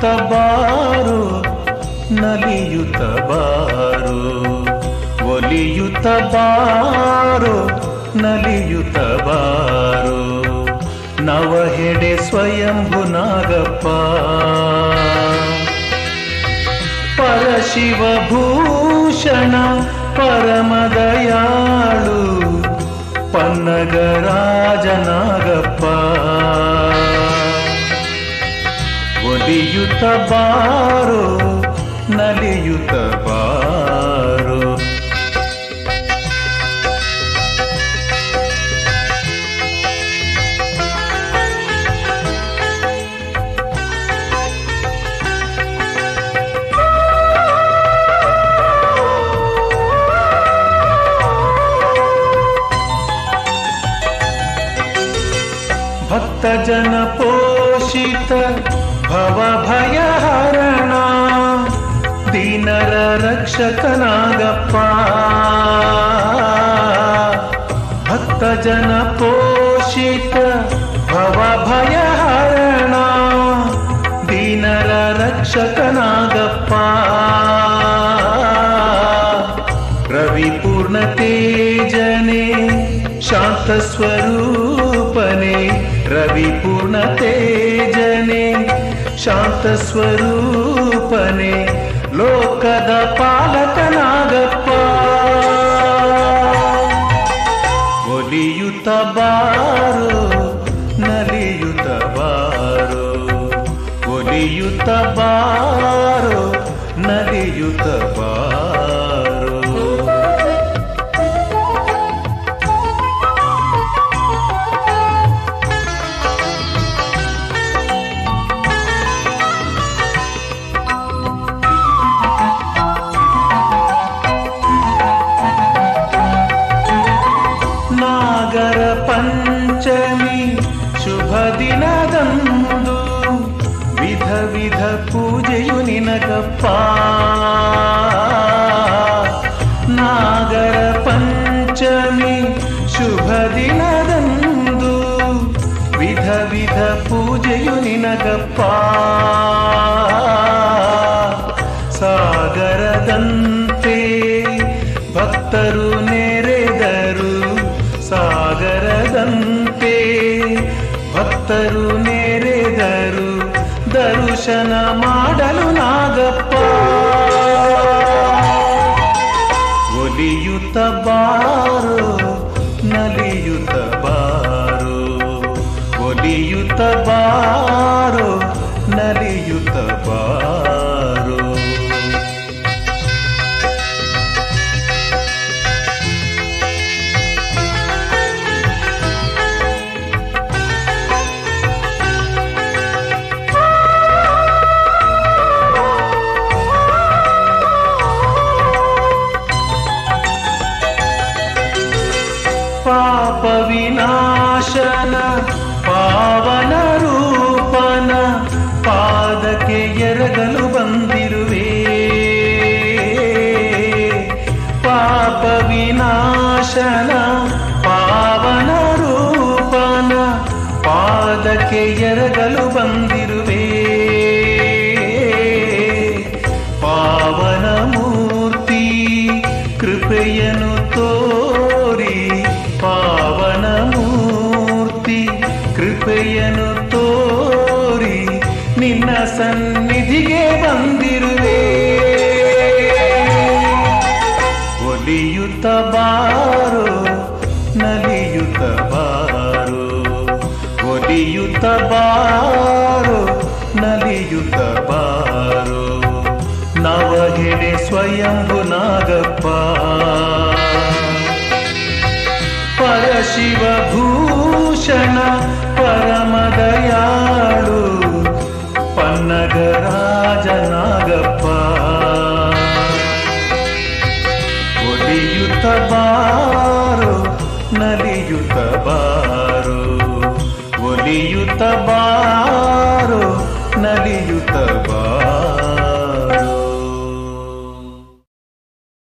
ಬಾರು ನಲಿಯುತ್ತ ಬಾರು ಒಲಿಯುತ್ತ ಬಾರು ನಲಿಯುತ್ತ ಬಾರು ನವಹೆಡೆ ಸ್ವಯಂಭು ನಾಗಪ್ಪ ಪರಶಿವ ಭೂಷಣ ಪರಮದಯಾಳು ಪನ್ನಗರಾಜನಾಗಪ್ಪ ಒಲಿಯುತ್ತ ಬಾರೋ ನಲಿಯುತ್ತ ಬಾರೋ ಭಕ್ತ ಜನ ಪೋಷಿತ ಭವ ಭಯ ಹರಣ ದೀನರ ರಕ್ಷಕನಾಗಪ್ಪ ಭಕ್ತ ಜನ ಪೋಷಿತ ಭವ ಭಯ ಹರಣ ದೀನರ ರಕ್ಷಕನಾಗಪ್ಪ ರವಿ ಪೂರ್ಣ ತೇಜನೆ ಶಾಂತ ಸ್ವರೂಪನೆ ರವಿ ಪೂರ್ಣ ತೇಜನೆ ಶಾಂತ ಸ್ವರೂಪನೆ ಲೋಕದ ಪಾಲಕನಾಗಪ್ಪ ಒಲಿಯುತ್ತ ಬಾರೋ ನಲಿಯುತ್ತ ಬಾರೋ ಒಲಿಯುತ್ತ ಬಾರೋ ನಲಿಯುತ್ತ ಬಾರೋ ನಾಗರ ಪಂಚಮಿ ಶುಭ ದಿನದಂದು ವಿಧ ವಿಧ ಪೂಜೆಯು ನಿನಗಪ್ಪ ನಾಗರ ಪಂಚಮಿ ಶುಭ ದಿನದಂದು ವಿಧ ವಿಧ ಪೂಜೆಯು ನಿನಗಪ್ಪ ಸಾಗರದಂತೆ ಭಕ್ತರು ನೆರೆದರು ಸಾಗರದಂತೆ ಭಕ್ತರು ನೆರೆದರು ದರ್ಶನ ಮಾಡಲು ನಾಗಪ್ಪ ಒಲಿಯುತ್ತ ಬಾರೋ ನಲಿಯುತ್ತ ಬಾರೋ ಒಲಿಯುತ್ತ ಬಾರೋ ನಲಿಯುತ್ತ ಬಾರೋ ಪಾಪ ವಿನಾಶನ ಪಾವನ ರೂಪನ ಪಾದಕ್ಕೆ ಎರಗಲು ಬಂದಿರುವೆ ಪಾಪ ವಿನಾಶನ ಪಾವನ ರೂಪನ ಪಾದಕ್ಕೆ ಎರಗಲು ಬಂದಿರುವೆ ಪಾವನ ಮೂರ್ತಿ ಕೃಪೆಯನ್ನು ತೋರಿ ಪಾವನ ಮೂರ್ತಿ ಕೃಪೆಯನ್ನು ತೋರಿ ನಿನ್ನ ಸನ್ನಿಧಿಗೆ ಬಂದಿರುವೆ ಒಲಿಯುತ್ತ ಬಾರೋ ನಲಿಯುತ್ತ ಬಾರೋ ಒಲಿಯುತ್ತ ಬಾರೋ ನಲಿಯುತ್ತ ಬಾರೋ ನವಗೆಡೆ ಸ್ವಯಂಭು ನಾಗಪ್ಪ ಪರಶಿವ ಭೂಷಣ ಪರಮದಯಾಳು ಪನ್ನಗರಾಜನಾಗಪ್ಪ ಒಲಿಯುತ್ತ ಬಾರೋ ನಲಿಯುತ್ತ ಬಾರೋ ಒಲಿಯುತ್ತ ಬಾ